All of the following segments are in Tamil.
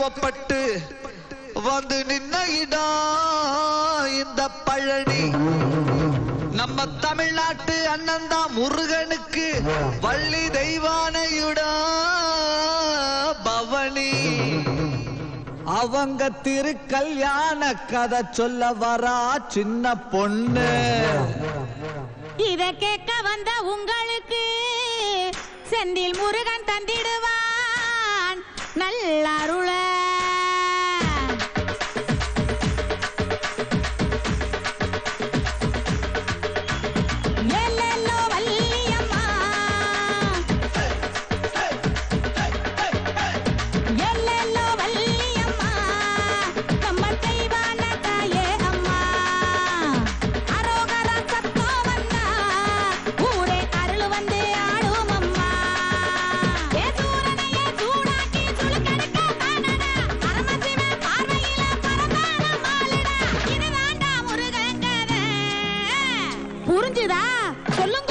கோவப்பட்டு வந்து நின்ன இடம் இந்த பழனி நம்ம தமிழ்நாட்டு அண்ணன் தான் முருகனுக்கு வள்ளி தெய்வானையுடா பவனி அவங்க திருக்கல்யாண கதை சொல்ல வரா சின்ன பொண்ணு இத கேட்க வந்த உங்களுக்கு செந்தில் முருகன் தந்திடுவான் நல்ல அருள ஏலேலோ வள்ளியம்மா. ஏலேலோ வள்ளியம்மா. நம்ம தெய்வான தாயே அம்மா. அரோகரா சத்தம் வந்தா, ஊரே அருள் வந்து ஆடும் அம்மா. ஏ சூரனையே சூடாக்கி சுளுக்கெடுக்க தானடா. பரமசிவன் பார்வையில பரந்தான மாலுடா. இதுதான்டா முருகன் கதை. புரிஞ்சுதா சொல்லுங்க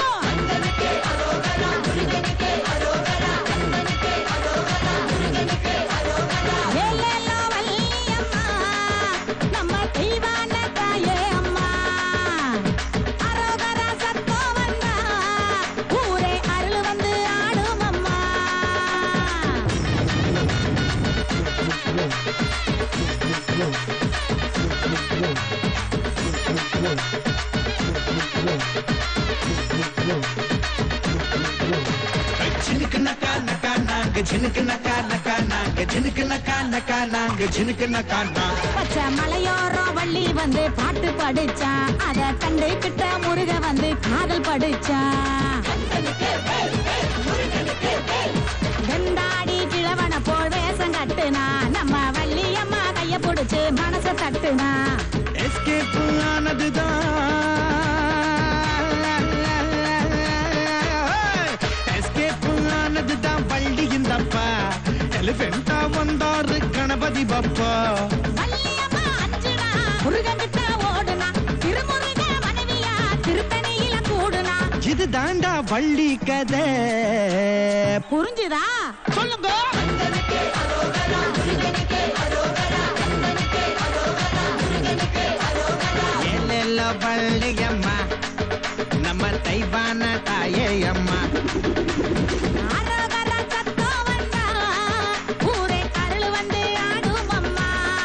ஏலேலோ வள்ளியம்மா, நம்ம தெய்வான தாயே அம்மா. அரோகரா சத்தம் வந்தா, ஊரே அருள் வந்து ஆடும் அம்மா ஜினுக்கு நக்கா நக்கா நாங்க ஜினுக்கு நக்கா நக்கா நாங்க ஜினுக்கு நக்கா நக்கா நாங்க ஜினுக்கு நக்கா நா பச்சை மலையோரம் வள்ளி வந்து பாட்டு படிச்சான் அத கண்டுகிட்ட முருக வந்து காதல் படிச்சான் வெந்தாடி கிழவன போல் வேஷம் கட்டுனா நம்ம வள்ளியம்மா கைய பிடிச்சு மனச தட்டுனா எஸ்கேப் ஆனதுதான் எஸ்கேப் ஆனதுதான் வள்ளி இந்தப்பா எலிஃபெண்டா வந்தாரு கணபதி பப்பா வள்ளியம்மா அஞ்சுனா முருகன்கிட்ட ஓடுனா திருமுருக மனைவியா திருத்தணியில கூடுனா இது தாண்டா வள்ளி கதை புரிஞ்சுதா சொல்லுங்க ஏலெல்ல வள்ளி அம்மா நம்ம தெய்வான தாயே அம்மா அரகர சத்தம் வந்தா, ஊரே அருள் வந்து ஆடும் அம்மா.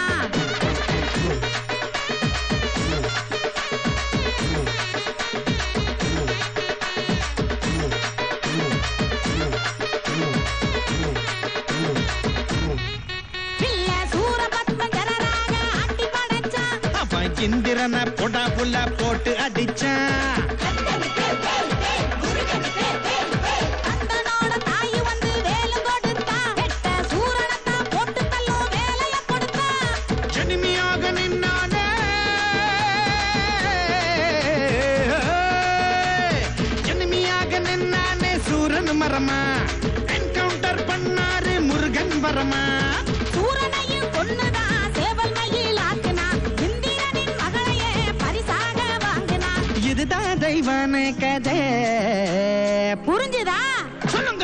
பிள்ளை சூரபத்மன் ஜரராக ஆட்டி படைச்சான். அவன் இந்திரனை பொடா புள்ள போட்டு அடிச்சான் கந்தனோட தாயி வந்து வேலு கொடுத்தா. கெட்ட சூரனைத்தான் போட்டு தள்ளும் வேலைய கொடுத்தா. ஜனிமியாக நின்னானே ஜனிமியாக நின்னானே சூரன் மரமா என்கவுண்டர் பண்ணாரு முருகன் வரமா சூரனையும் கொன்னுதான் சேவல் மயில் ஆக்குனா. இந்திரனின் மகளையே பரிசாக வாங்குனா. இதுதான் தெய்வான கதை புரிஞ்சுதா சொல்லுங்க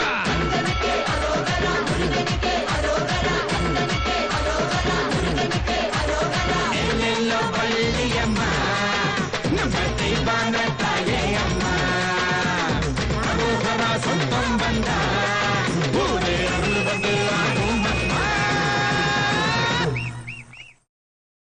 ஏலெல்லோ வள்ளியம்மா, நம்ம தெய்வான தாயே அம்மா அரோகரா சொந்தம் வந்தா